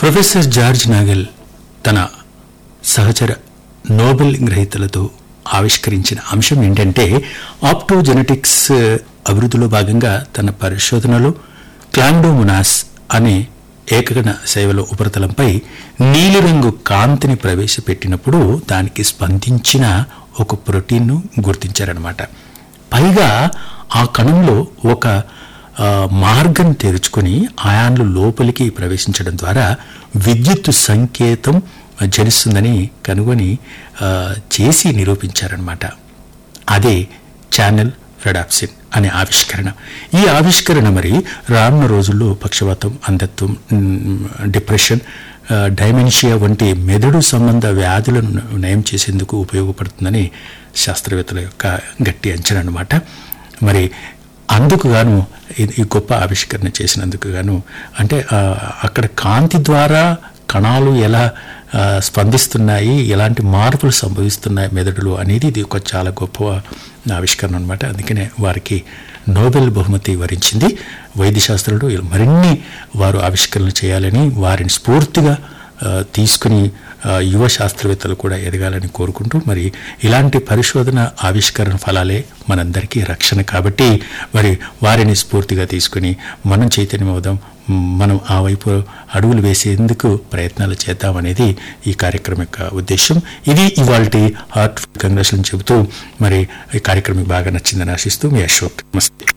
professor George నాగల్ తన సహచర Nobel గ్రహీతలతో ఆవిష్కరించిన అంశం ఏంటంటే ఆప్టోజెనెటిక్స్ అభివృద్ధిలో భాగంగా తన పరిశోధనలో క్లాండోమునాస్ అనే ఏకగణ శైవల ఉపరితలంపై నీలిరంగు కాంతిని ప్రవేశపెట్టినప్పుడు దానికి స్పందించిన ఒక ప్రోటీన్ను గుర్తించారనమాట పైగా ఆ కణంలో ఒక ఆ, మార్గం తెరుచుకొని ఆయాన్లు లోపలికి ప్రవేశించడం ద్వారా విద్యుత్ సంకేతం జనిస్తుందని కనుగొని ఆ, చేసి నిరూపించారనమాట అదే ఛానల్ రెడాప్సిన్ అనే ఆవిష్కరణ ఈ ఆవిష్కరణ మరి రానున్న రోజుల్లో పక్షవాతం అంధత్వం మ్, డిప్రెషన్ ఆ, డైమెన్షియా వంటి మెదడు సంబంధ వ్యాధులను నయం చేసేందుకు ఉపయోగపడుతుందని శాస్త్రవేత్తల యొక్క గట్టి అంచనా అన్నమాట మరి అందుకు గాను ఇది ఈ గొప్ప ఆవిష్కరణ చేసినందుకు గాను అంటే ఆ, అక్కడ కాంతి ద్వారా కణాలు ఎలా ఆ, స్పందిస్తున్నాయి ఎలాంటి మార్పులు సంభవిస్తున్నాయి మెదడులో అనేది ఇది ఒక చాలా గొప్ప ఆవిష్కరణ అనమాట అందుకనే వారికి నోబెల్ బహుమతి వరించింది వైద్య శాస్త్రంలో ఇలా మరిన్ని వారు ఆవిష్కరణలు చేయాలని వారిని స్ఫూర్తిగా ఆ, తీసుకుని ఆ, యువ శాస్త్రవేత్తలు కూడా ఎదగాలని కోరుకుంటూ మరి ఇలాంటి పరిశోధన ఆవిష్కరణ ఫలాలే మనందరికీ రక్షణ కాబట్టి మరి వారిని స్ఫూర్తిగా తీసుకుని మనం చైతన్యమవుదాం మ్, మనం ఆ వైపు అడుగులు వేసేందుకు ప్రయత్నాలు చేద్దామనేది ఈ కార్యక్రమం యొక్క ఉద్దేశం ఇది ఇవాళ హార్ట్ కంగ్రెషన్ చెబుతూ మరి ఈ కార్యక్రమం బాగా నచ్చిందని ఆశిస్తూ మీ అశోక్ నమస్తే